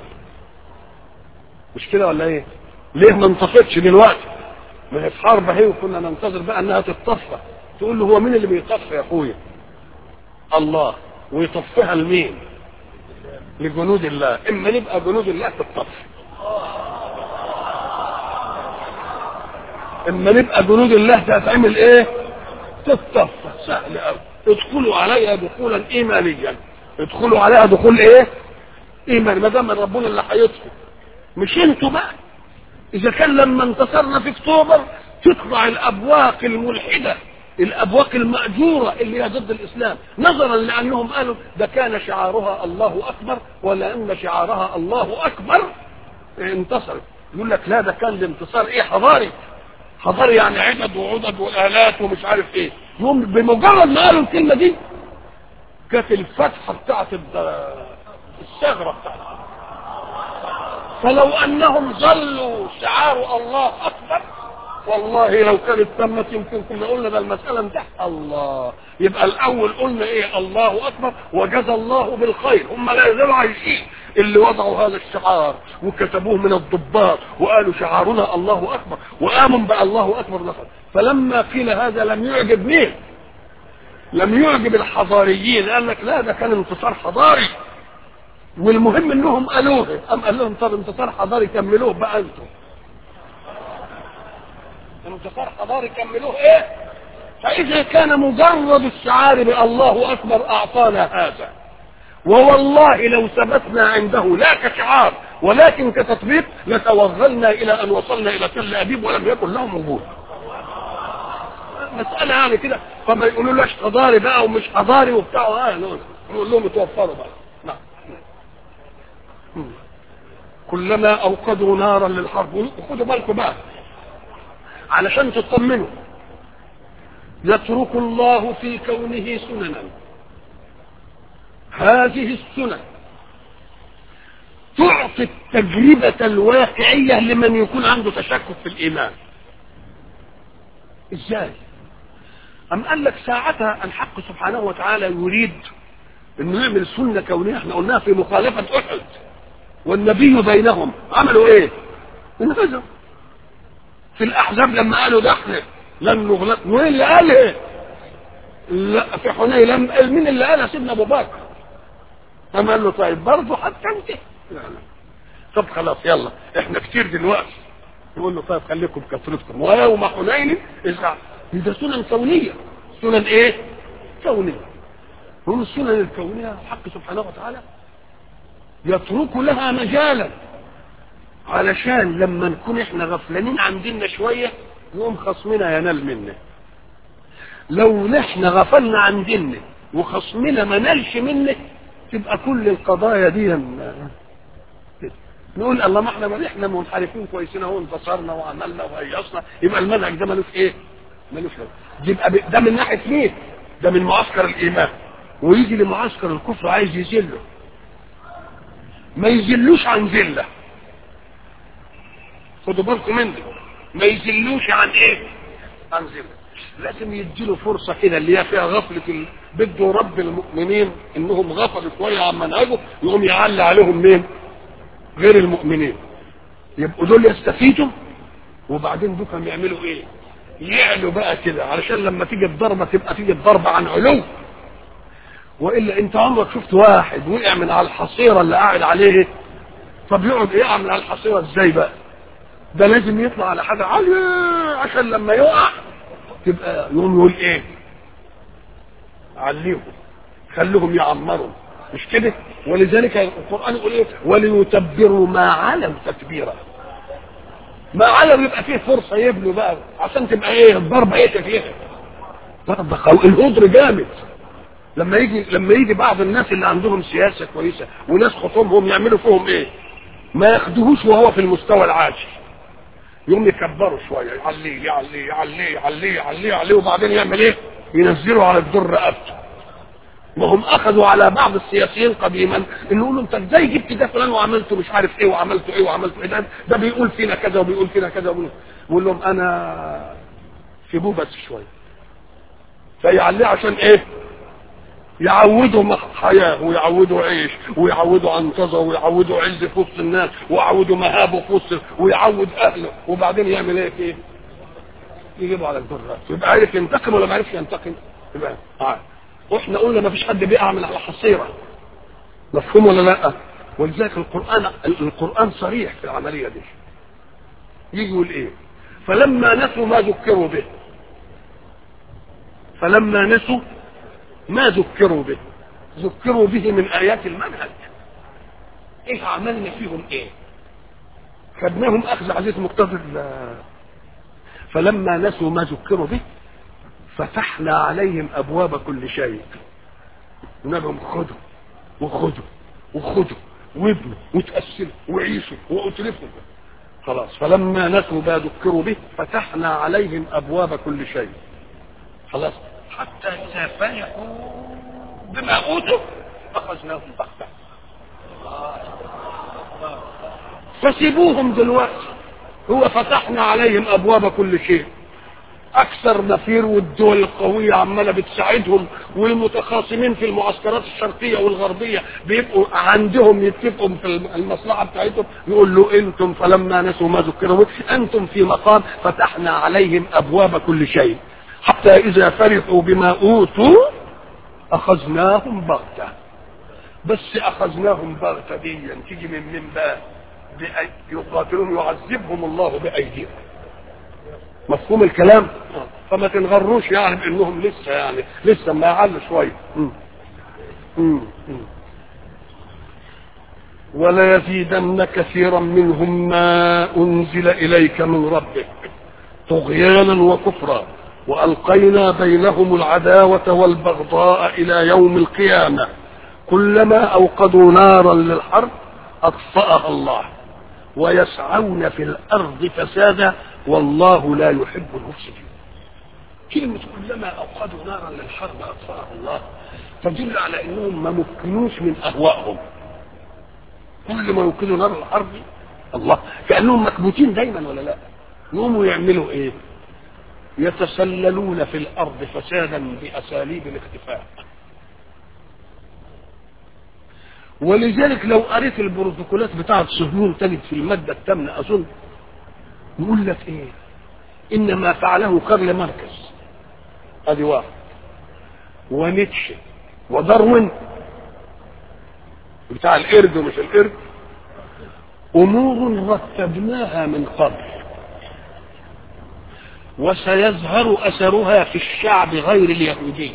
مش كده ولا ايه؟ ليه ما انطفئتش دلوقتي؟ ما هي في حرب اهي وكنا ننتظر بقى انها تتصفى تقول له هو مين اللي بيطفي يا اخويا؟ الله ويطفيها لمين؟ لجنود الله اما نبقى جنود الله تتصفي اما نبقى جنود الله تتعمل ايه تتصفى سهل قوي ادخلوا عليها دخولا ايمانيا ادخلوا عليها دخول ايه ايمان ما دام ربنا اللي هيدخل مش انتوا بقى اذا كان لما انتصرنا في اكتوبر تطلع الابواق الملحده الابواق الماجوره اللي هي ضد الاسلام نظرا لانهم قالوا ده كان شعارها الله اكبر ولان شعارها الله اكبر انتصرت يقول لك لا ده كان الانتصار ايه حضاري حضاري يعني عدد وعدد والالات ومش عارف ايه يوم بمجرد ما قالوا الكلمه دي كانت الفتحه بتاعت الثغره بتاعتها فلو انهم ظلوا شعار الله اكبر والله لو كانت تمت يمكن كنا قلنا ده المسألة انتهت الله يبقى الأول قلنا إيه الله أكبر وجزى الله بالخير هم لا يزالوا عايشين اللي وضعوا هذا الشعار وكتبوه من الضباط وقالوا شعارنا الله أكبر وآمن بقى الله أكبر نفر فلما قيل هذا لم يعجب مين لم يعجب الحضاريين قال لك لا ده كان انتصار حضاري والمهم انهم قالوه ام قال لهم طب انتصار حضاري كملوه بقى انتم انتصار حضاري كملوه ايه فاذا كان مجرد الشعار بالله اكبر اعطانا هذا ووالله لو ثبتنا عنده لا كشعار ولكن كتطبيق لتوغلنا الى ان وصلنا الى تل ابيب ولم يكن لهم وجود مسألة يعني كده فما يقولوا لك حضاري بقى ومش حضاري وبتاع اه نقول لهم اتوفروا بقى نعم كلما اوقدوا نارا للحرب وخدوا بالكم بقى علشان تطمنوا يترك الله في كونه سننا هذه السنن تعطي التجربة الواقعية لمن يكون عنده تشكك في الإيمان إزاي أم قال لك ساعتها الحق سبحانه وتعالى يريد انه يعمل سنة كونية احنا قلناها في مخالفة احد والنبي بينهم عملوا ايه انهزموا في الاحزاب لما قالوا ده احنا لن نغلق وين اللي قال ايه لا في حنين لم مين اللي قالها سيدنا ابو بكر قام قال له طيب برضه حتى انت لا لا طب خلاص يلا احنا كتير دلوقتي يقول له طيب خليكم كثرتكم ويوم حنين اذا ده سنن كونيه سنن ايه كونيه هم السنن الكونيه الحق سبحانه وتعالى يترك لها مجالا علشان لما نكون احنا غفلانين عن ديننا شويه يقوم خصمنا ينال منا لو نحن غفلنا عن ديننا وخصمنا ما نالش منه تبقى كل القضايا دي نقول الله ما احنا ما احنا منحرفين كويسين اهو انتصرنا وعملنا وهيصنا يبقى المنهج ده ملوش ايه؟ ملوش يبقى ده من ناحيه مين؟ ده من معسكر الايمان ويجي لمعسكر الكفر عايز يذله ما يذلوش عن ذله خدوا بالكم منه ما يذلوش عن ايه؟ عن ذله لازم يديله فرصة كده اللي هي فيها غفلة ال... بده رب المؤمنين انهم غفلوا شوية عن منهجه يقوم يعلي عليهم مين؟ غير المؤمنين يبقوا دول يستفيدوا وبعدين دول يعملوا ايه؟ يعلوا بقى كده علشان لما تيجي الضربة تبقى تيجي الضربة عن علو والا انت عمرك شفت واحد وقع من على الحصيرة اللي قاعد عليه طب يقعد يقع من على الحصيرة ازاي بقى؟ ده لازم يطلع على حاجة عالية عشان لما يقع تبقى يوم يقول ايه عليهم خلوهم يعمروا مش كده ولذلك القرآن يقول ايه وليتبروا ما علم تتبيرا ما علم يبقى فيه فرصة يبنوا بقى عشان تبقى ايه الضربة ايه تكلفة ضربة قوي الهدر جامد لما يجي لما يجي بعض الناس اللي عندهم سياسة كويسة وناس خصومهم يعملوا فيهم ايه ما ياخدوهوش وهو في المستوى العاجل يقوم يكبروا شويه يعليه يعليه يعليه يعليه يعليه يعليه وبعدين يعمل ايه؟ ينزلوا على الدر رقبته. ما هم اخذوا على بعض السياسيين قديما ان يقولوا انت ازاي جبت ده فلان وعملته مش عارف ايه وعملته ايه وعملته ايه ده, ده بيقول فينا كذا وبيقول فينا كذا وبيقول بقول لهم انا سيبوه بس شويه. فيعليه عشان ايه؟ يعودوا حياة ويعودوا عيش ويعودوا عنطزة ويعودوا عز في وسط الناس ويعودوا مهابه في وسط ويعود أهله وبعدين يعمل ايه فيه؟ يجيبوا على الدرات يبقى عارف ينتقم ولا ما عرفش ينتقم؟ يبقى آه. واحنا قلنا ما فيش حد بيقع من على حصيرة مفهوم ولا لا؟ ولذلك القرآن القرآن صريح في العملية دي يجي يقول ايه؟ فلما نسوا ما ذكروا به فلما نسوا ما ذكروا به ذكروا به من آيات المنهج ايه عملنا فيهم ايه خدناهم اخذ عزيز مقتدر فلما نسوا ما ذكروا به فتحنا عليهم ابواب كل شيء قلنا لهم خذوا وخذوا وخذوا وابنوا وتأسلوا وعيشوا واتلفوا خلاص فلما نسوا ما ذكروا به فتحنا عليهم ابواب كل شيء خلاص حتى إذا فرحوا بما أوتوا أخذناهم بغتة فسيبوهم دلوقتي هو فتحنا عليهم ابواب كل شيء اكثر نفير والدول القويه عماله بتساعدهم والمتخاصمين في المعسكرات الشرقيه والغربيه بيبقوا عندهم يتفقوا في المصلحه بتاعتهم يقول له انتم فلما نسوا ما ذكروا انتم في مقام فتحنا عليهم ابواب كل شيء حتى اذا فرحوا بما اوتوا اخذناهم بغته بس اخذناهم بغته دي تيجي من من بقى يقاتلون يعذبهم الله بايديهم مفهوم الكلام فما تنغروش يعني بانهم لسه يعني لسه ما يعلوا شويه ولا يزيدن كثيرا منهم ما انزل اليك من ربك طغيانا وكفرا والقينا بينهم العداوه والبغضاء الى يوم القيامه كلما اوقدوا نارا للحرب اطفاها الله ويسعون في الارض فسادا والله لا يحب المفسدين كلمة كلما أوقدوا نارا للحرب أطفأها الله تدل على أنهم ما مكنوش من أهوائهم كل ما يوقدوا نار الحرب الله كأنهم مكبوتين دايما ولا لا يقوموا يعملوا إيه يتسللون في الأرض فسادا بأساليب الاختفاء ولذلك لو قريت البروتوكولات بتاعة صهيون تجد في المادة الثامنة أظن يقول لك ايه ان ما فعله كارل ماركس ادي واحد ونيتشه وداروين بتاع القرد ومش القرد امور رتبناها من قبل وسيظهر اثرها في الشعب غير اليهودي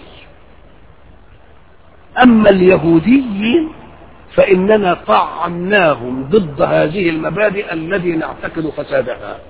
اما اليهوديين فإننا طعناهم ضد هذه المبادئ الذي نعتقد فسادها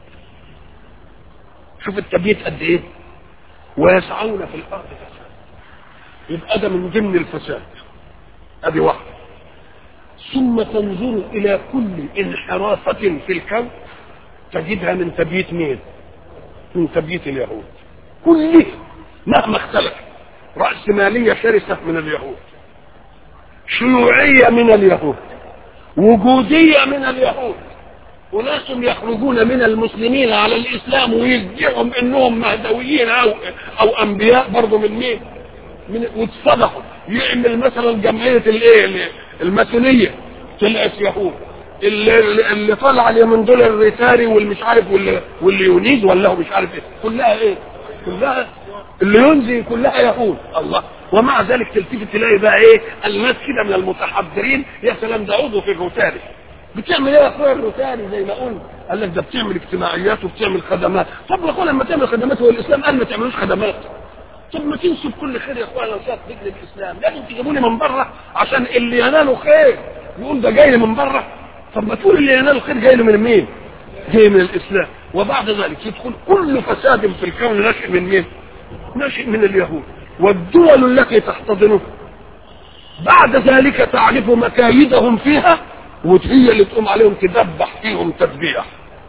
شوف التبييت قد ايه ويسعون في الارض فساد يبقى ده من ضمن الفساد ادي واحده ثم تنظر الى كل انحرافه في الكون تجدها من تبييت مين من تبييت اليهود كله مهما اختلف رأسمالية شرسة من اليهود شيوعية من اليهود وجودية من اليهود وناس يخرجون من المسلمين على الإسلام ويدعهم إنهم مهدويين أو أو أنبياء برضه من مين؟ من وتصدقوا يعمل مثلا جمعية الإيه؟ الماسونية طلعت يهود اللي, اللي طلع اليومين دول الريتاري والمش عارف واللي, واللي يونيز ولا هو مش عارف ايه كلها ايه؟ كلها اللي ينزي كلها يهود الله ومع ذلك تلتفت تلاقي بقى ايه الناس كده من المتحضرين يا سلام ده عضو في الروتاري بتعمل ايه يا اخويا الروتاري زي ما قلنا قال لك ده بتعمل اجتماعيات وبتعمل خدمات طب يا اخويا لما تعمل خدمات هو الاسلام قال ما تعملوش خدمات طب ما تنسوا كل خير يا اخويا لو شاف رجل الاسلام لازم تجيبوني من بره عشان اللي يناله خير يقول ده جاي لي من بره طب ما تقول اللي يناله خير جاي له من مين؟ جاي من الاسلام وبعد ذلك يدخل كل فساد في الكون ناشئ من مين؟ ناشئ من اليهود والدول التي تحتضنه بعد ذلك تعرف مكايدهم فيها وهي اللي تقوم عليهم تدبح فيهم تذبيح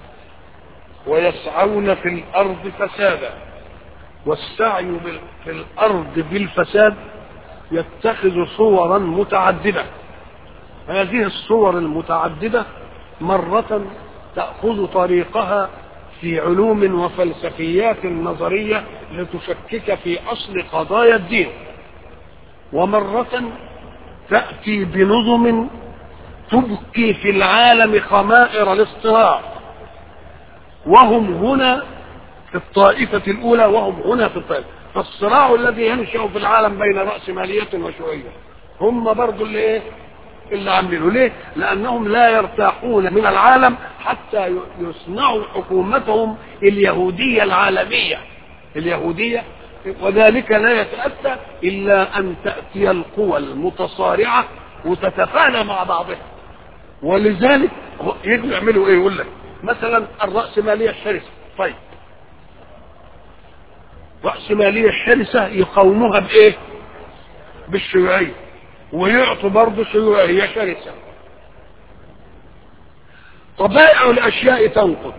ويسعون في الارض فسادا والسعي في الارض بالفساد يتخذ صورا متعدده هذه الصور المتعدده مره تاخذ طريقها في علوم وفلسفيات نظريه لتشكك في اصل قضايا الدين ومره تاتي بنظم تبكي في العالم خمائر الاصطراع وهم هنا في الطائفة الأولى وهم هنا في الطائفة فالصراع الذي ينشأ في العالم بين رأسمالية وشيوعية هم برضو اللي ايه اللي عاملينه ليه لأنهم لا يرتاحون من العالم حتى يصنعوا حكومتهم اليهودية العالمية اليهودية وذلك لا يتأتى إلا أن تأتي القوى المتصارعة وتتفانى مع بعضها ولذلك يجوا يعملوا ايه يقول لك مثلا الرأسمالية الشرسة طيب رأسمالية الشرسة يقاوموها بايه بالشيوعية ويعطوا برضه شيوعية شرسة طبائع الاشياء تنقض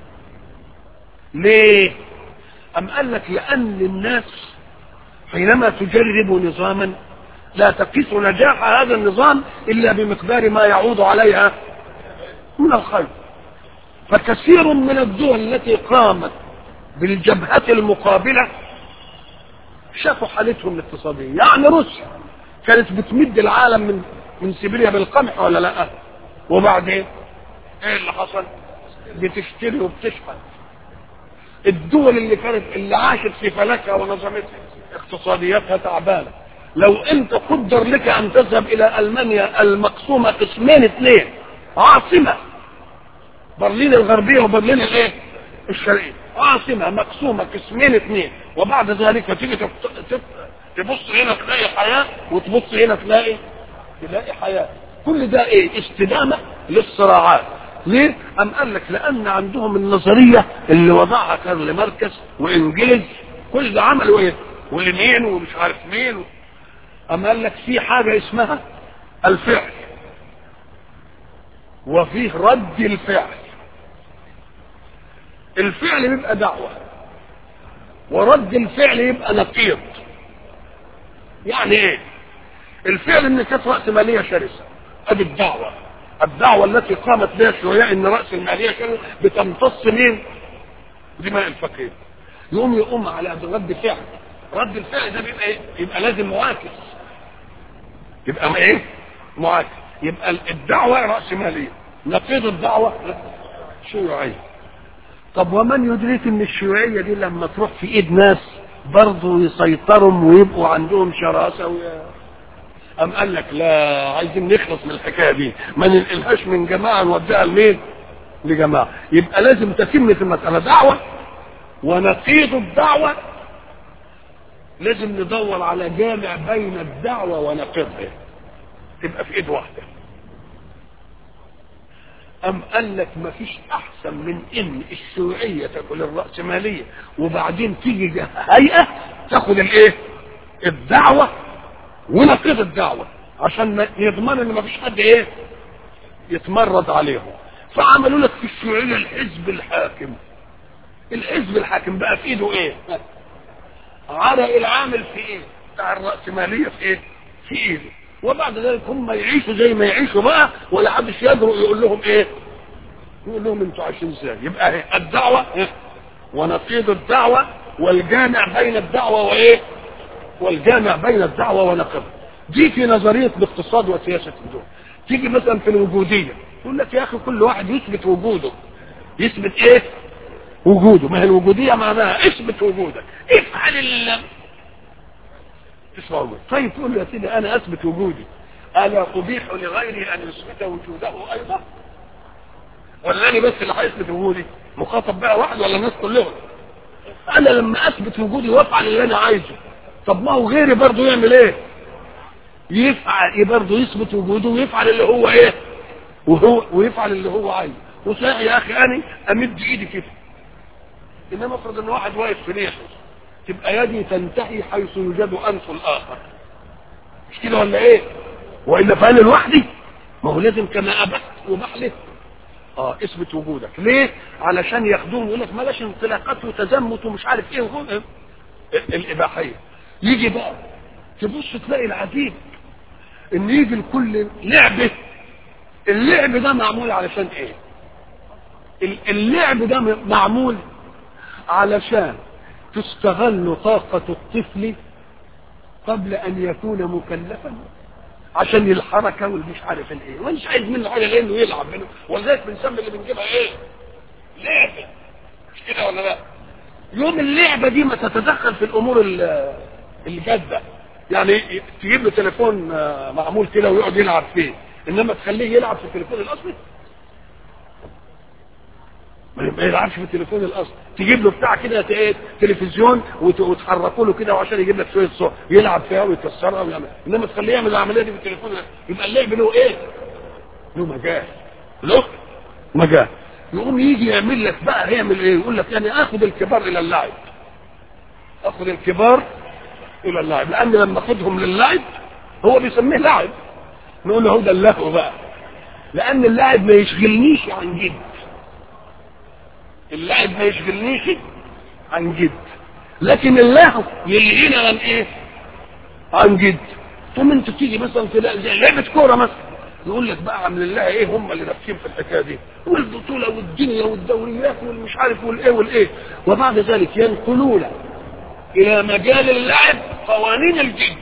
ليه ام قال لك لان الناس حينما تجرب نظاما لا تقيس نجاح هذا النظام الا بمقدار ما يعود عليها من الخير فكثير من الدول التي قامت بالجبهة المقابلة شافوا حالتهم الاقتصادية يعني روسيا كانت بتمد العالم من من سيبيريا بالقمح ولا لا وبعدين ايه اللي حصل بتشتري وبتشحن الدول اللي كانت اللي عاشت في فلكها ونظمتها اقتصادياتها تعبانه لو انت قدر لك ان تذهب الى المانيا المقسومه قسمين اثنين عاصمه برلين الغربيه وبرلين الايه الشرقيه عاصمه مقسومه قسمين اثنين وبعد ذلك تيجي تبص هنا تلاقي حياه وتبص هنا تلاقي تلاقي حياه كل ده ايه استدامه للصراعات ليه؟ أم قال لك لأن عندهم النظرية اللي وضعها كارل ماركس وإنجلز كل ده عملوا إيه؟ ولمين ومش عارف مين أم قال لك في حاجة اسمها الفعل وفيه رد الفعل الفعل بيبقى دعوة ورد الفعل يبقى نقيض يعني ايه الفعل ان كانت رأس مالية شرسة ادي الدعوة الدعوة التي قامت بها الشيوعية ان رأس المالية شرسة بتمتص مين دماء الفقير يقوم يقوم على رد فعل رد الفعل ده بيبقى ايه يبقى لازم معاكس يبقى ايه معاكس يبقى الدعوة رأس مالية نقيض الدعوة شيوعية طب ومن يدرك ان الشيوعية دي لما تروح في ايد ناس برضه يسيطروا ويبقوا عندهم شراسة ويا أم قال لك لا عايزين نخلص من الحكاية دي ما ننقلهاش من جماعة نوديها لمين لجماعة يبقى لازم تتم في المسألة دعوة ونقيض الدعوة لازم ندور على جامع بين الدعوة ونقيضها تبقى في ايد واحدة أم قال لك ما فيش أحسن من إن الشيوعية تاكل الرأسمالية وبعدين تيجي هيئة تاخد الإيه؟ الدعوة ونقيض الدعوة عشان يضمن إن ما فيش حد إيه؟ يتمرد عليهم فعملوا لك في الشيوعية الحزب الحاكم الحزب الحاكم بقى في إيده إيه؟ عرق العامل في إيه؟ بتاع الرأسمالية في إيه؟ في إيده وبعد ذلك هم يعيشوا زي ما يعيشوا بقى ولا حدش يجرؤ يقول لهم ايه يقول لهم انتوا عايشين ازاي يبقى ايه الدعوه إيه؟ ونقيض الدعوه والجامع بين الدعوه وايه والجامع بين الدعوه ونقيضها دي في نظريه الاقتصاد وسياسه الدول تيجي مثلا في الوجوديه يقول لك يا اخي كل واحد يثبت وجوده يثبت ايه وجوده ما هي الوجوديه معناها اثبت وجودك افعل اللي تسمع وجود طيب تقول له يا سيدي انا اثبت وجودي الا قبيح لغيري ان يثبت وجوده ايضا ولا انا بس اللي هيثبت وجودي مخاطب بقى واحد ولا الناس كلهم انا لما اثبت وجودي وافعل اللي انا عايزه طب ما هو غيري برضه يعمل ايه يفعل برضه يثبت وجوده ويفعل اللي هو ايه وهو ويفعل اللي هو عايزه وصحيح يا اخي انا امد ايدي كده انما افرض ان واحد واقف في ريحه تبقى يدي تنتهي حيث يوجد انف الاخر مش كده ولا ايه والا فانا لوحدي ما هو لازم كما ابت وبحلف اه اثبت وجودك ليه علشان ياخدوهم يقول لك بلاش انطلاقات وتزمت ومش عارف ايه وهو الاباحيه يجي بقى تبص تلاقي العجيب ان يجي لكل لعبه اللعب ده معمول علشان ايه اللعب ده معمول علشان تستغل طاقة الطفل قبل أن يكون مكلفا عشان الحركة والمش عارف الايه ومش عايز منه حاجة لأنه يلعب منه ولذلك بنسمي اللي بنجيبها ايه لعبة مش كده ولا لا يوم اللعبة دي ما تتدخل في الأمور الجادة يعني تجيب له تليفون معمول كده ويقعد يلعب فيه إنما تخليه يلعب في التليفون الأصلي ما يلعبش في التليفون الاصلي تجيب له بتاع كده ايه تلفزيون وتحركوا له كده وعشان يجيب لك شويه صور يلعب فيها ويكسرها ويعمل انما تخليه يعمل العمليه دي في التليفون يبقى اللعب له ايه؟ له مجال له مجال يقوم يجي يعمل لك بقى يعمل ايه؟ يقول لك يعني اخذ الكبار الى اللعب اخذ الكبار الى اللعب لان لما اخذهم للعب هو بيسميه لعب نقول له هو ده اللهو بقى لان اللعب ما يشغلنيش عن جد اللعب ما يشغلنيش عن جد لكن اللهو يلهينا عن ايه عن جد ثم انت تيجي مثلا في زي لعبه كوره مثلا يقول لك بقى عامل لها ايه هم اللي نافسين في الحكايه دي والبطوله والدنيا والدوريات والمش عارف والايه والايه وبعد ذلك ينقلون الى مجال اللعب قوانين الجد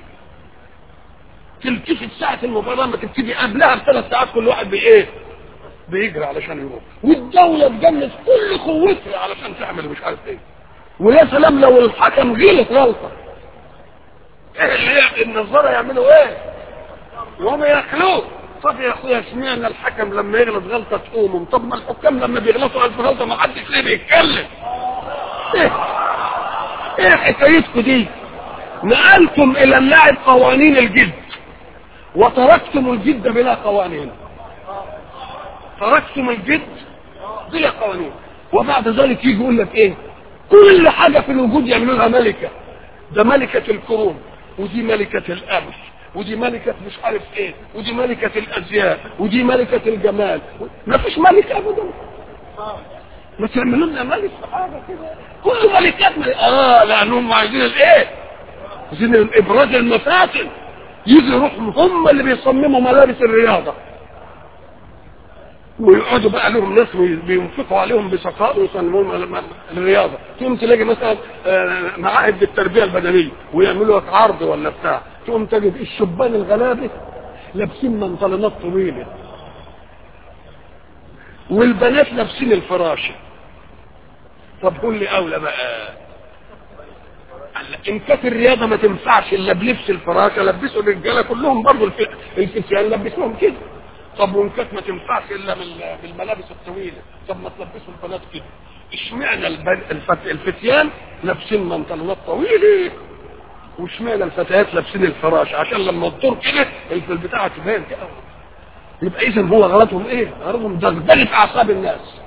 تلتفت ساعة المباراة ما تبتدي قبلها بثلاث ساعات كل واحد بايه؟ بيجري علشان يروح والدولة تجنس كل قوتها علشان تعمل مش عارف ايه ويا سلام لو الحكم غلط غلطة ايه اللي النظارة يعملوا ايه؟ وهم ياكلوه طب يا اخويا سمعنا الحكم لما يغلط غلطة تقومهم طب ما الحكام لما بيغلطوا ألف غلطة ما حدش ليه بيتكلم ايه ايه حكايتكم دي نقلتم الى اللعب قوانين الجد وتركتم الجد بلا قوانين تركتم الجد بلا قوانين وبعد ذلك يجي يقول لك ايه كل حاجة في الوجود يعملوا لها ملكة ده ملكة الكروم ودي ملكة الأمس ودي ملكة مش عارف ايه ودي ملكة الأزياء ودي ملكة الجمال ما فيش ملكة أبدا ما تعملوا لنا ملك في حاجة كده كل ملكات ملك. اه لأنهم عايزين الايه عايزين إبراز المفاتن يجي يروحوا هم اللي بيصمموا ملابس الرياضة ويقعدوا بقى لهم ناس بينفقوا عليهم بسخاء ويصمموا الرياضه تقوم تلاقي مثلا معاهد للتربيه البدنيه ويعملوا لك عرض ولا بتاع تقوم تجد الشبان الغلابه لابسين منطلونات طويله والبنات لابسين الفراشه طب قول لي اولى بقى ان كانت الرياضه ما تنفعش الا بلبس الفراشه لبسوا الرجاله كلهم برضه الفتيان لبسوهم كده طب وان كانت ما تنفعش الا بالملابس الطويله طب ما تلبسوا البنات كده اشمعنى الفت... الفتيان لابسين منطلونات طويله واشمعنى الفتيات لابسين الفراش عشان لما تدور كده البتاعه تبان كده يبقى اذا هو غلطهم ايه؟ غلطهم دغدغه اعصاب الناس